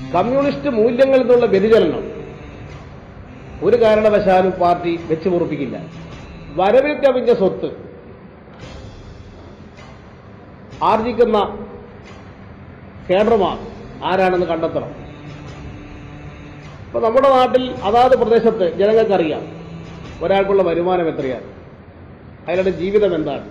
communist മൂല്യങ്ങളിൽ നിന്നുള്ള വ്യതിചലനം ഒരു കാരണവശാലും പാർട്ടി വെച്ചു പൊറുപ്പിക്കില്ല വരവിൽ കവിഞ്ഞ സ്വത്ത് ആർജിക്കുന്ന കേഡർമാർ ആരാണെന്ന് കണ്ടെത്തണം ഇപ്പൊ നമ്മുടെ നാട്ടിൽ അതാത് പ്രദേശത്ത് ജനങ്ങൾക്കറിയാം ഒരാൾക്കുള്ള വരുമാനം എത്രയാണ് അയാളുടെ ജീവിതം എന്താണ്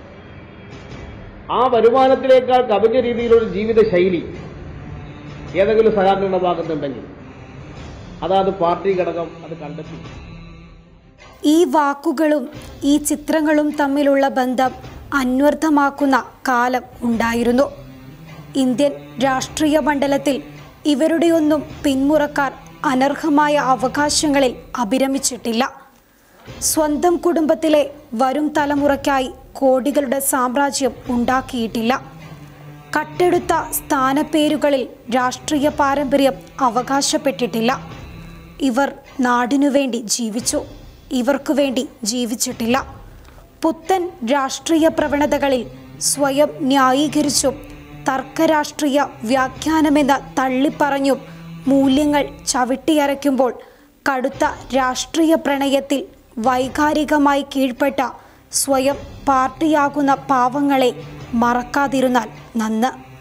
ആ വരുമാനത്തിനേക്കാൾ കവിഞ്ഞ രീതിയിലുള്ള ജീവിത ശൈലി ഏതെങ്കിലും സഹാക്കളുടെ ഭാഗത്തുണ്ടെങ്കിൽ അതാത് പാർട്ടി ഘടകം അത് കണ്ടെത്തി ഈ വാക്കുകളും ഈ ചിത്രങ്ങളും തമ്മിലുള്ള ബന്ധം അന്വർത്ഥമാക്കുന്ന കാലം ഉണ്ടായിരുന്നു ഇന്ത്യൻ രാഷ്ട്രീയ മണ്ഡലത്തിൽ ഇവരുടെയൊന്നും പിന്മുറക്കാർ അനർഹമായ അവകാശങ്ങളിൽ അഭിരമിച്ചിട്ടില്ല സ്വന്തം കുടുംബത്തിലെ വരും തലമുറയ്ക്കായി കോടികളുടെ സാമ്രാജ്യം ഉണ്ടാക്കിയിട്ടില്ല കട്ടെടുത്ത സ്ഥാനപ്പേരുകളിൽ രാഷ്ട്രീയ പാരമ്പര്യം അവകാശപ്പെട്ടിട്ടില്ല ഇവർ നാടിനു വേണ്ടി ജീവിച്ചു ഇവർക്കു വേണ്ടി ജീവിച്ചിട്ടില്ല പുത്തൻ രാഷ്ട്രീയ പ്രവണതകളിൽ സ്വയം ന്യായീകരിച്ചും തർക്കരാഷ്ട്രീയ വ്യാഖ്യാനമെന്ന് തള്ളിപ്പറഞ്ഞും മൂല്യങ്ങൾ ചവിട്ടിയരയ്ക്കുമ്പോൾ കടുത്ത രാഷ്ട്രീയ പ്രണയത്തിൽ വൈകാരികമായി കീഴ്പ്പെട്ട സ്വയം പാർട്ടിയാകുന്ന പാവങ്ങളെ മറക്കാതിരുന്നാൽ നന്ന്